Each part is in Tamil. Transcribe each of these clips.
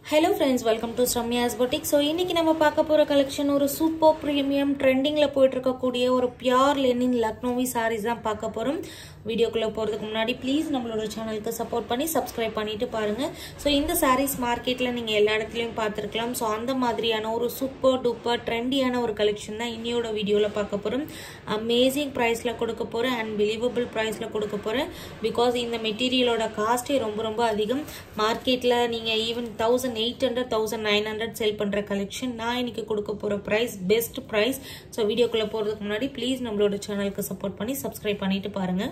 hello friends welcome to Shramya's boutique so இன்னைக்கு நம்ம பார்க்க போகிற கலெக்ஷன் ஒரு சூப்பர் ப்ரீமியம் ட்ரெண்டிங்கில் போயிட்டு இருக்கக்கூடிய ஒரு பியூர் லெனின் லக்னோவி சாரீஸ் தான் பார்க்க போகிறோம் வீடியோக்குள்ளே போகிறதுக்கு முன்னாடி ப்ளீஸ் நம்மளோட சேனலுக்கு சப்போர்ட் பண்ணி சப்ஸ்கிரைப் பண்ணிட்டு பாருங்கள் ஸோ இந்த சாரீஸ் மார்க்கெட்டில் நீங்கள் எல்லா இடத்துலையும் பார்த்துருக்கலாம் ஸோ அந்த மாதிரியான ஒரு சூப்பர் டூப்பர் ட்ரெண்டியான ஒரு கலெக்ஷன் தான் இன்னியோட வீடியோவில் பார்க்க போகிறோம் அமேசிங் ப்ரைஸில் கொடுக்க போகிறேன் அண்ட் பிலீவபிள் ப்ரைஸில் கொடுக்க போகிறேன் பிகாஸ் இந்த மெட்டீரியலோட காஸ்ட்டே ரொம்ப ரொம்ப அதிகம் மார்க்கெட்டில் நீங்கள் even thousand eight hundred thousand nine hundred sell பண்ணுற கலெக்ஷன் நான் இன்னைக்கு கொடுக்க போகிற ப்ரைஸ் பெஸ்ட் ப்ரைஸ் ஸோ வீடியோக்குள்ளே போகிறதுக்கு முன்னாடி ப்ளீஸ் நம்மளோட சேனலுக்கு சப்போர்ட் பண்ணி சப்ஸ்கிரைப் பண்ணிட்டு பாருங்கள்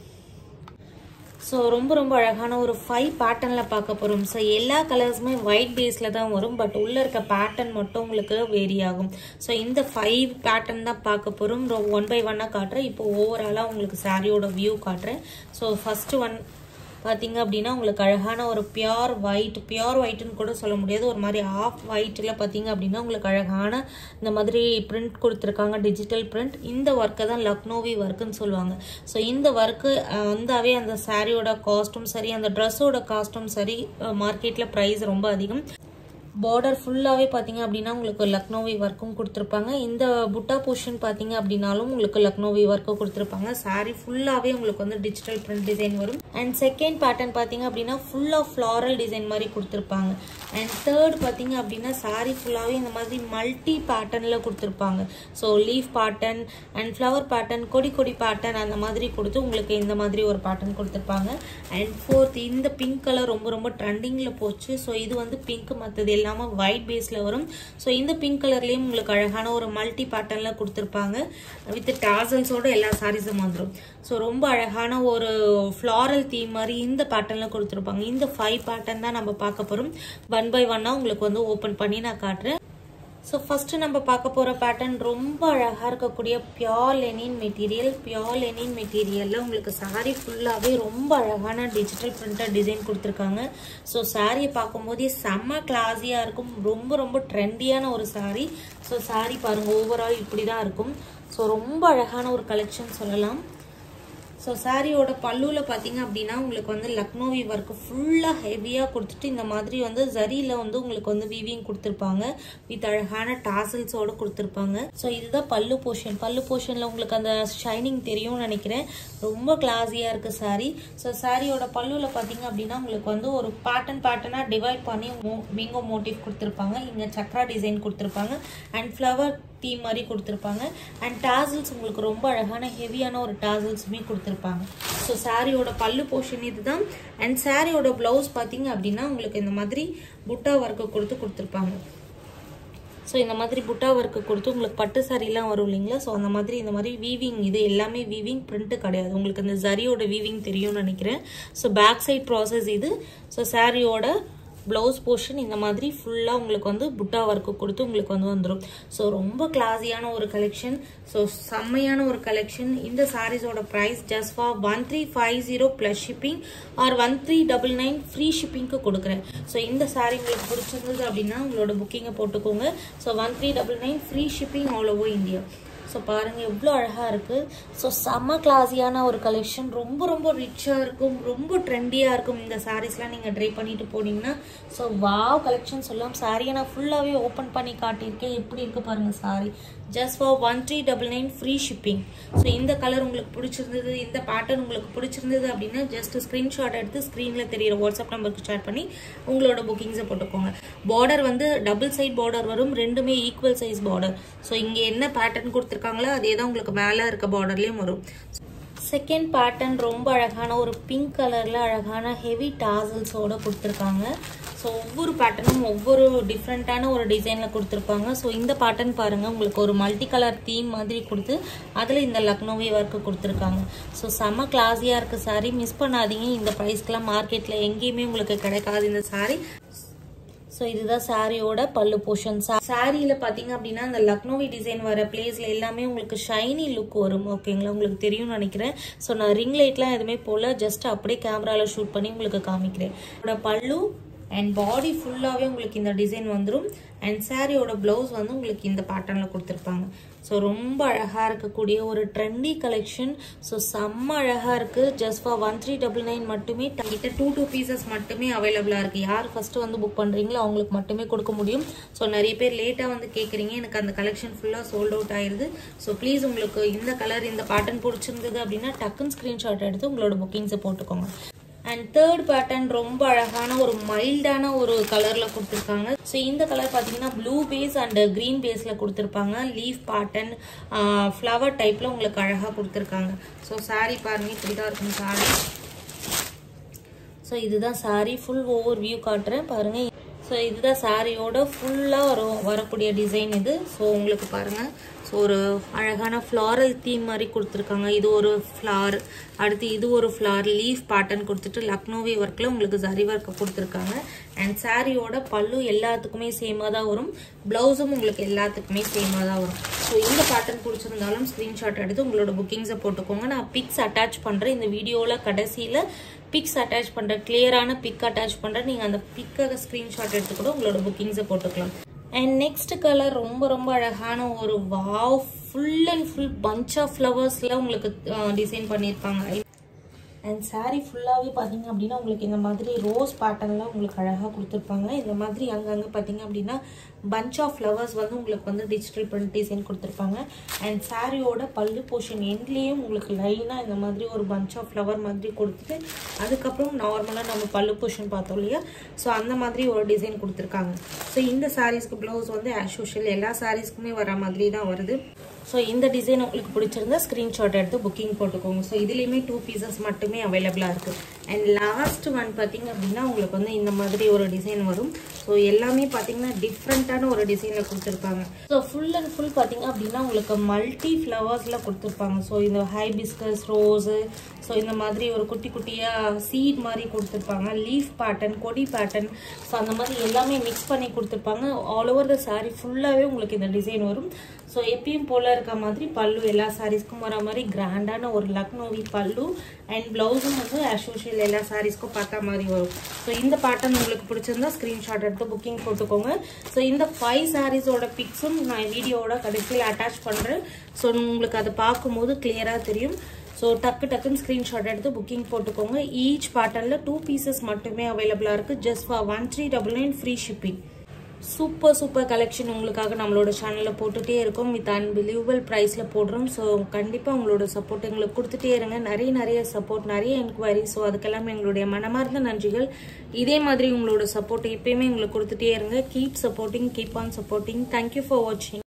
ஸோ ரொம்ப ரொம்ப அழகான ஒரு ஃபைவ் பேட்டர்னில் பார்க்க போகிறோம் ஸோ எல்லா கலர்ஸுமே ஒயிட் பேஸில் தான் வரும் பட் உள்ளே இருக்க பேட்டர்ன் மட்டும் உங்களுக்கு வேரி ஆகும் ஸோ இந்த ஃபைவ் பேட்டர்ன் தான் பார்க்க போகிறோம் ஒன் பை ஒன்னாக காட்டுறேன் இப்போ ஓவராலாக உங்களுக்கு சாரியோட வியூ காட்டுறேன் ஸோ ஃபஸ்ட்டு ஒன் பார்த்தீங்க அப்படின்னா உங்களுக்கு அழகான ஒரு பியோர் ஒயிட் பியோர் ஒயிட்னு கூட சொல்ல முடியாது ஒரு மாதிரி ஆஃப் ஒயிட்டில் பார்த்தீங்க அப்படின்னா உங்களுக்கு அழகான இந்த மாதிரி பிரிண்ட் கொடுத்துருக்காங்க டிஜிட்டல் பிரிண்ட் இந்த ஒர்க்கை தான் லக்னோவி ஒர்க்குன்னு சொல்லுவாங்க ஸோ இந்த ஒர்க்கு வந்தாவே அந்த சாரியோட காஸ்ட்டும் சரி அந்த ட்ரெஸ்ஸோட காஸ்ட்டும் சரி மார்க்கெட்டில் ப்ரைஸ் ரொம்ப அதிகம் பார்டர் ஃபுல்லாகவே பார்த்தீங்க அப்படின்னா உங்களுக்கு லக்னோவி ஒர்க்கும் கொடுத்துருப்பாங்க இந்த புட்டா போர்ஷன் பார்த்தீங்க அப்படின்னாலும் உங்களுக்கு லக்னோவி ஒர்க்கும் கொடுத்துருப்பாங்க சாரீ ஃபுல்லாகவே உங்களுக்கு வந்து டிஜிட்டல் பிரிண்ட் டிசைன் வரும் அண்ட் செகண்ட் பேட்டர்ன் பார்த்தீங்க அப்படின்னா ஃபுல் ஆஃப் ஃப்ளாரல் டிசைன் மாதிரி கொடுத்துருப்பாங்க அண்ட் தேர்ட் பார்த்தீங்க அப்படின்னா சாரீ ஃபுல்லாகவே இந்த மாதிரி மல்டி பேட்டர்னில் கொடுத்துருப்பாங்க so leaf pattern and flower pattern கொடி கொடி பேட்டர்ன் அந்த மாதிரி கொடுத்து உங்களுக்கு இந்த மாதிரி ஒரு பேட்டர்ன் கொடுத்துருப்பாங்க அண்ட் ஃபோர்த் இந்த பிங்க் கலர் ரொம்ப ரொம்ப ட்ரெண்டிங்கில் போச்சு ஸோ இது வந்து பிங்க் மற்றது இல்லாமல் ஒயிட் பேஸில் வரும் ஸோ இந்த பிங்க் கலர்லேயும் உங்களுக்கு அழகான ஒரு மல்டி பேட்டர்னில் கொடுத்துருப்பாங்க வித் டாசல்ஸோட எல்லா சாரீஸும் வந்துடும் ஸோ ரொம்ப அழகான ஒரு ஃப்ளாரல் தீம் மாதிரி இந்த பேட்டர்னில் கொடுத்துருப்பாங்க இந்த ஃபைவ் பேட்டர்ன் தான் நம்ம பார்க்க போகிறோம் ஒன் பை ஒன்னாக உங்களுக்கு வந்து ஓப்பன் பண்ணி நான் காட்டுறேன் ஸோ ஃபஸ்ட்டு நம்ம பார்க்க போகிற பேட்டர்ன் ரொம்ப அழகாக இருக்கக்கூடிய pure linen material pure linen மெட்டீரியலில் உங்களுக்கு சாரீ ஃபுல்லாகவே ரொம்ப அழகான டிஜிட்டல் பிரிண்டட் டிசைன் கொடுத்துருக்காங்க ஸோ சாரியை பார்க்கும்போதே செம்ம கிளாஸியாக இருக்கும் ரொம்ப ரொம்ப ட்ரெண்டியான ஒரு சாரீ ஸோ சாரீ பாருங்கள் ஓவரால் இப்படி தான் இருக்கும் ஸோ ரொம்ப அழகான ஒரு கலெக்ஷன் சொல்லலாம் ஸோ சாரியோட பல்லுவில் பார்த்தீங்க அப்படின்னா உங்களுக்கு வந்து லக்னோவி ஒர்க்கு ஃபுல்லாக ஹெவியாக கொடுத்துட்டு இந்த மாதிரி வந்து ஜரியில் வந்து உங்களுக்கு வந்து வீவிங் கொடுத்துருப்பாங்க வித் அழகான டாசல்ஸோடு கொடுத்துருப்பாங்க ஸோ இதுதான் பல்லு போர்ஷன் பல்லு போர்ஷனில் உங்களுக்கு அந்த ஷைனிங் தெரியும்னு நினைக்கிறேன் ரொம்ப கிளாஸியாக இருக்குது சாரி ஸோ சாரியோட பல்லுவில் பார்த்தீங்க அப்படின்னா உங்களுக்கு வந்து ஒரு பேட்டர்ன் பேட்டர்னாக டிவைட் பண்ணி மோ விங்கோ மோட்டிவ் கொடுத்துருப்பாங்க இங்கே சக்ரா டிசைன் கொடுத்துருப்பாங்க அண்ட் ஃப்ளவர் தீம் மாதிரி கொடுத்துருப்பாங்க அண்ட் டாசல்ஸ் உங்களுக்கு ரொம்ப அழகான ஹெவியான ஒரு டாசல்ஸுமே கொடுத்துருப்பாங்க ஸோ சாரியோட பல்லு போர்ஷன் இதுதான் அண்ட் சாரியோட ப்ளவுஸ் பார்த்தீங்க அப்படின்னா உங்களுக்கு இந்த மாதிரி புட்டா ஒர்க்கு கொடுத்து கொடுத்துருப்பாங்க ஸோ இந்த மாதிரி புட்டா ஒர்க்கு கொடுத்து உங்களுக்கு பட்டு சாரிலாம் வரும் இல்லைங்களா ஸோ அந்த மாதிரி இந்த மாதிரி வீவிங் இது எல்லாமே வீவிங் பிரிண்ட்டு கிடையாது உங்களுக்கு இந்த ஜரியோட வீவிங் தெரியும்னு நினைக்கிறேன் ஸோ பேக் சைட் ப்ராசஸ் இது ஸோ சாரியோட ப்ளவுஸ் போர்ஷன் இந்த மாதிரி ஃபுல்லாக உங்களுக்கு வந்து புட்டா ஒர்க்கு கொடுத்து உங்களுக்கு வந்து வந்துடும் ஸோ ரொம்ப கிளாஸியான ஒரு கலெக்ஷன் ஸோ செம்மையான ஒரு கலெக்ஷன் இந்த சாரீஸோட price just for one three five zero plus shipping or one three double nine free ஷிப்பிங்க்கு கொடுக்குறேன் ஸோ இந்த சாரீ உங்களுக்கு பிடிச்சிருந்தது அப்படின்னா உங்களோட புக்கிங்கை போட்டுக்கோங்க so one three double nine free shipping all over India so பாருங்கள் எவ்வளோ அழகாக இருக்குது ஸோ செம்ம கிளாஸியான ஒரு கலெக்ஷன் ரொம்ப ரொம்ப ரிச்சாக இருக்கும் ரொம்ப ட்ரெண்டியாக இருக்கும் இந்த சாரீஸ்லாம் நீங்கள் ட்ரை பண்ணிட்டு போனீங்கன்னா ஸோ வாவ் கலெக்ஷன் சொல்லலாம் சாரியை நான் ஃபுல்லாகவே ஓப்பன் பண்ணி காட்டியிருக்கேன் எப்படி இருக்குது பாருங்கள் sari just for one three double nine free shipping so இந்த கலர் உங்களுக்கு பிடிச்சிருந்தது இந்த பேட்டர்ன் உங்களுக்கு பிடிச்சிருந்தது அப்படின்னா ஜஸ்ட் ஸ்க்ரீன்ஷாட் எடுத்து ஸ்க்ரீனில் தெரியிற வாட்ஸ்அப் நம்பருக்கு ஷேர் பண்ணி உங்களோட புக்கிங்ஸை போட்டுக்கோங்க பார்டர் வந்து டபுள் சைட் பார்டர் வரும் ரெண்டுமே ஈக்குவல் சைஸ் பார்டர் ஸோ இங்கே என்ன பேட்டர்ன் கொடுத்துருக்காங்களோ அதே தான் உங்களுக்கு மேலே இருக்க பார்டர்லேயும் வரும் செகண்ட் பேட்டர்ன் ரொம்ப அழகான ஒரு பிங்க் கலரில் அழகான ஹெவி டாசல்ஸோடு கொடுத்துருக்காங்க ஸோ ஒவ்வொரு பேட்டர்னும் ஒவ்வொரு டிஃப்ரெண்ட்டான ஒரு டிசைனில் கொடுத்துருப்பாங்க ஸோ இந்த பேட்டர்ன் பாருங்கள் உங்களுக்கு ஒரு மல்டி கலர் தீம் மாதிரி கொடுத்து அதில் இந்த லக்னோவி ஒர்க்கு கொடுத்துருக்காங்க ஸோ செம்ம கிளாஸியாக இருக்குது சாரீ மிஸ் பண்ணாதீங்க இந்த ப்ரைஸ்க்கெலாம் மார்க்கெட்டில் எங்கேயுமே உங்களுக்கு கிடைக்காது இந்த சாரீ ஸோ இதுதான் சாரியோட பல்லு போர்ஷன் சாரியில் பார்த்தீங்க அப்படின்னா இந்த லக்னோவி டிசைன் வர பிளேஸில் எல்லாமே உங்களுக்கு ஷைனி லுக் வரும் ஓகேங்களா உங்களுக்கு தெரியும்னு நினைக்கிறேன் ஸோ நான் ரிங் லைட்லாம் எதுவுமே போல ஜஸ்ட் அப்படியே கேமராவில் ஷூட் பண்ணி உங்களுக்கு காமிக்கிறேன் இதோட பல்லு அண்ட் பாடி ஃபுல்லாகவே உங்களுக்கு இந்த டிசைன் வந்துடும் அண்ட் சாரியோட ப்ளவுஸ் வந்து உங்களுக்கு இந்த பேட்டர்னில் கொடுத்துருப்பாங்க ஸோ ரொம்ப அழகாக இருக்கக்கூடிய ஒரு ட்ரெண்டி கலெக்ஷன் ஸோ செம்ம அழகாக இருக்குது just for one three double nine மட்டுமே கிட்ட டூ டூ பீசஸ் மட்டுமே அவைலபிளாக இருக்குது யார் ஃபஸ்ட்டு வந்து புக் பண்ணுறீங்களோ அவங்களுக்கு மட்டுமே கொடுக்க முடியும் ஸோ நிறைய பேர் லேட்டாக வந்து கேட்குறீங்க எனக்கு அந்த கலெக்ஷன் ஃபுல்லாக சோல்ட் அவுட் ஆயிடுது ஸோ ப்ளீஸ் உங்களுக்கு இந்த கலர் இந்த பேட்டர்ன் பிடிச்சிருந்தது அப்படின்னா டக்குன்னு ஸ்க்ரீன்ஷாட் எடுத்து உங்களோட புக்கிங்ஸை போட்டுக்கோங்க அண்ட் தேர்ட் பேட்டர்ன் ரொம்ப அழகான ஒரு மைல்டான ஒரு கலரில் கொடுத்துருக்காங்க ஸோ இந்த கலர் பார்த்தீங்கன்னா ப்ளூ பேஸ் அண்ட் க்ரீன் பேஸில் கொடுத்துருப்பாங்க லீஃப் பேட்டர்ன் ஃப்ளவர் டைப்பில் உங்களுக்கு அழகாக கொடுத்துருக்காங்க ஸோ சாரீ பாருங்க இப்படி தான் இருக்கும் சாரீ ஸோ இதுதான் சாரீ ஃபுல் ஓவர் வியூ காட்டுறேன் பாருங்கள் ஸோ இதுதான் சாரியோட ஃபுல்லாக வரும் வரக்கூடிய டிசைன் இது ஸோ உங்களுக்கு பாருங்கள் ஸோ ஒரு அழகான ஃப்ளாரல் தீம் மாதிரி கொடுத்துருக்காங்க இது ஒரு ஃப்ளார் அடுத்து இது ஒரு ஃப்ளார் லீஃப் பேட்டர்ன் கொடுத்துட்டு லக்னோவி ஒர்க்கில் உங்களுக்கு ஜரி ஒர்க்கை கொடுத்துருக்காங்க அண்ட் சாரியோட பல்லு எல்லாத்துக்குமே சேமாக தான் வரும் ப்ளவுஸும் உங்களுக்கு எல்லாத்துக்குமே சேமாக தான் வரும் ஸோ இந்த பேட்டர்ன் பிடிச்சிருந்தாலும் ஸ்க்ரீன்ஷாட் எடுத்து உங்களோட புக்கிங்ஸை போட்டுக்கோங்க நான் பிக்ஸ் அட்டாச் பண்ணுறேன் இந்த வீடியோவில் கடைசியில் பிக்ஸ் அட்டாச் பண்ணுறேன் கிளியரான பிக் அட்டாச் பண்ணுறேன் நீங்கள் அந்த பிக்கை ஸ்க்ரீன்ஷாட் எடுத்து கூட உங்களோட புக்கிங்ஸை போட்டுக்கலாம் அண்ட் நெக்ஸ்ட் கலர் ரொம்ப ரொம்ப அழகான ஒரு wow full and full bunch of ஃப்ளவர்ஸில் உங்களுக்கு டிசைன் பண்ணியிருப்பாங்க அண்ட் சாரீ ஃபுல்லாகவே பார்த்தீங்க அப்படின்னா உங்களுக்கு இந்த மாதிரி ரோஸ் பேட்டர்னில் உங்களுக்கு அழகாக கொடுத்துருப்பாங்க இந்த மாதிரி அங்கங்கே பார்த்தீங்க அப்படின்னா பஞ்ச் ஆஃப் ஃப்ளவர்ஸ் வந்து உங்களுக்கு வந்து டிஜிட்டல் பிரிண்ட் டிசைன் கொடுத்துருப்பாங்க அண்ட் சாரியோட பல்லு போர்ஷன் எண்ட்லேயும் உங்களுக்கு லைனாக இந்த மாதிரி ஒரு பஞ்ச் ஆஃப் ஃப்ளவர் மாதிரி கொடுத்துட்டு அதுக்கப்புறம் நார்மலாக நம்ம பல்லு போர்ஷன் பார்த்தோம் இல்லையா ஸோ அந்த மாதிரி ஒரு டிசைன் கொடுத்துருக்காங்க ஸோ இந்த சாரீஸ்க்கு ப்ளவுஸ் வந்து ஆஸ் யூஷுவல் எல்லா சாரீஸ்க்குமே வர மாதிரி தான் வருது ஸோ இந்த டிசைன் உங்களுக்கு பிடிச்சிருந்தா ஸ்க்ரீன்ஷாட் எடுத்து புக்கிங் போட்டுக்கோங்க ஸோ இதுலேயுமே டூ பீசஸ் மட்டுமே அவைலபிளாக இருக்குது அண்ட் லாஸ்ட் ஒன் பார்த்தீங்க அப்படின்னா உங்களுக்கு வந்து இந்த மாதிரி ஒரு டிசைன் வரும் ஸோ எல்லாமே பார்த்தீங்கன்னா டிஃப்ரெண்ட்டான ஒரு டிசைனில் கொடுத்துருப்பாங்க ஸோ ஃபுல் அண்ட் ஃபுல் பார்த்தீங்க அப்படின்னா உங்களுக்கு மல்டி ஃப்ளவர்ஸில் கொடுத்துருப்பாங்க ஸோ இந்த ஹைபிஸ்கஸ் ரோஸு ஸோ இந்த மாதிரி ஒரு குட்டி குட்டியாக சீட் மாதிரி கொடுத்துருப்பாங்க லீஃப் பேட்டர்ன் கொடி பேட்டர்ன் ஸோ அந்த மாதிரி எல்லாமே மிக்ஸ் பண்ணி கொடுத்துருப்பாங்க ஆல் ஓவர் த சாரீ ஃபுல்லாகவே உங்களுக்கு இந்த டிசைன் வரும் ஸோ எப்பயும் போல் இருக்க மாதிரி பல்லு எல்லா சாரீஸ்க்கும் வர மாதிரி கிராண்டான ஒரு லக்னோவி பல்லு அண்ட் ப்ளவுஸும் வந்து ஆஸ் யூஷுவல் எல்லா சாரீஸ்க்கும் பார்த்த மாதிரி வரும் ஸோ இந்த பேட்டர்ன் உங்களுக்கு பிடிச்சிருந்தா ஸ்க்ரீன்ஷாட் எடுத்து புக்கிங் போட்டுக்கோங்க ஸோ இந்த ஃபைவ் சாரீஸோட பிக்ஸும் நான் வீடியோவோட கடைசியில் அட்டாச் பண்ணுறேன் ஸோ உங்களுக்கு அதை பார்க்கும்போது கிளியராக தெரியும் ஸோ டக்கு டக்குன்னு ஸ்க்ரீன்ஷாட் எடுத்து புக்கிங் போட்டுக்கோங்க ஈச் பேட்டர்னில் டூ பீசஸ் மட்டுமே அவைலபிளாக இருக்குது just for one three double nine free shipping super super collection உங்களுக்காக நம்மளோட சேனலில் போட்டுகிட்டே இருக்கோம் வித் அன்பிலீவபிள் ப்ரைஸில் போடுறோம் ஸோ கண்டிப்பாக உங்களோட சப்போர்ட் எங்களுக்கு கொடுத்துட்டே இருங்க நிறைய நிறைய சப்போர்ட் நிறைய என்கொயரி ஸோ அதுக்கெல்லாம் எங்களுடைய மனமார்ந்த நன்றிகள் இதே மாதிரி உங்களோட சப்போர்ட் எப்பயுமே எங்களுக்கு கொடுத்துட்டே இருங்க keep supporting keep on supporting thank you for வாட்சிங்